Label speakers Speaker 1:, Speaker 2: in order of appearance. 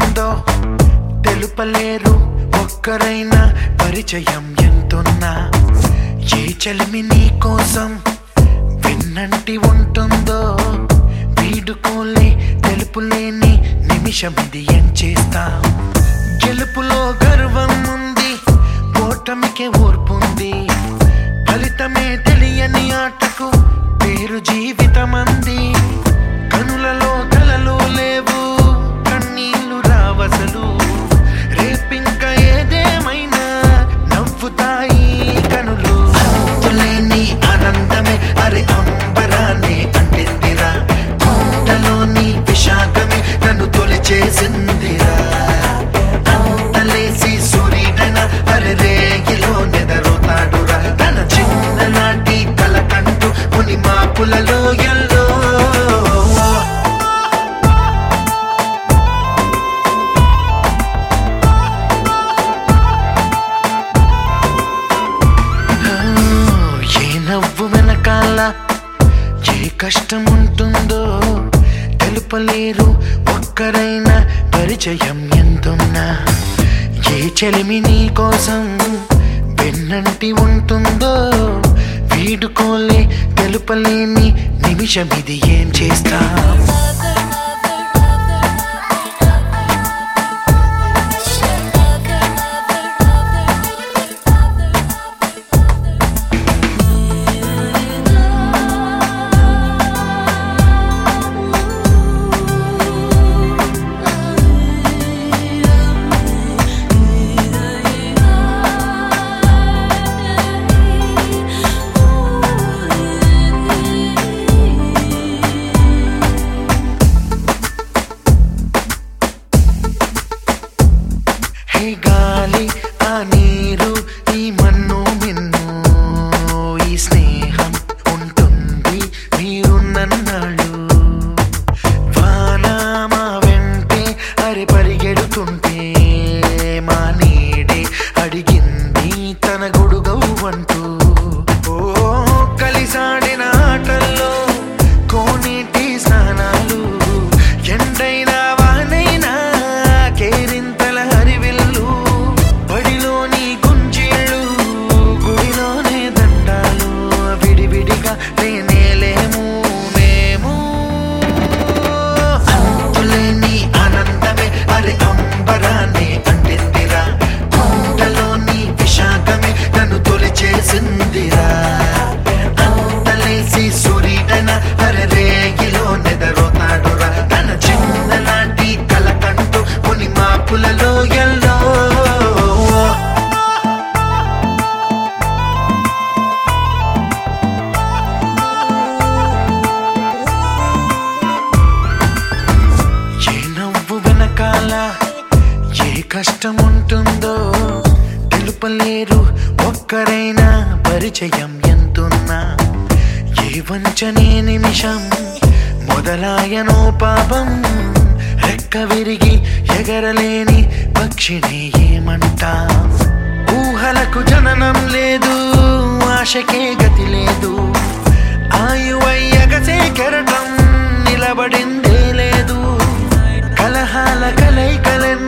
Speaker 1: ఉంటుందో తెలుపలేరు ఒక్కరైనా పరిచయం ఎంతున్నా ఏ చలిమి నీ కోసం విన్నంటి ఉంటుందో వీడుకోలే తెలుపులేని నిమిషం ఇది ఏం చేస్తాం గెలుపులో గర్వం ఉంది ఓటమికే ఓర్పుంది ఫలితమే తెలియని ఆటకు పేరు జీవితమంది కనులలో కలలు లేవు కన్నీళ్లు రావసలు రేపింక ఏదేమైనా నవ్వుతాయి కనులు అంతులేని ఆనందమే అరే అంబరాన్ని అంటిందిరా కుంటలోని విశాఖమే నన్ను తొలిచేసిందిరా అంతలేసి సూర్యుడన అరే రేగిలో నెదరుతాడురా తన చిన్ననాటి కల కంటూ ముని మాపులలో ఎల్లో ఏ నవ్వు వెనకాల ఏ కష్టం ఉంటుందో తెలుపలేరు ఒక్కరైనా పరిచయం ఎంతున్నా ఏ చెలిమి నీ కోసం వెన్నంటి ఉంటుందో వీడుకోలే తెలుపలేని నిమిషం ఇది ఏం చేస్తా హే గాలి ఆ నీరు ఈ మన్ను మిన్ను ఈ స్నేహం ఉంటుంది మీరున్నన్నాళ్ళు వాన మా వెంటే అరి పరిగెడుతుంటే మా నీడే అడిగింది తన గొడుగవు అంటూ ఓ కలిసాడిన ఆటల్లో కోనేటి స్నానాలు ఎండైనా వానైనా కేరింతల హరివిల్లు బడిలోని గుంజీళ్ళు గుడిలోనే దండాలు విడివిడిగా నేనేలేము మేము అంతులేని ఆనందమే అరే అంబరాన్ని అంటిందిరా కుండలోని విశాఖమే నన్ను తొలిచేసిందిరా అంతలేసి సూర్యుడన అరే రేగిలో నెదరోతాడురా తన చిన్ననాటి కల కంటూ ముని మాపులలో ఎల్లో ఏ నవ్వు వెనకాల ఏ కష్టం ఉంటుందో తెలుపలేరు ఒక్కరైనా పరిచయం ఎంతున్నా ఏ వంచనే నిమిషం మొదలాయనో పాపం రెక్క విరిగి ఎగరలేని పక్షిని ఏమంటా ఊహలకు జననం లేదు ఆశకే గతి లేదు ఆయువయ్యగసే కెరటం నిలబడిందే లేదు కలహాల కలైకలెన్నో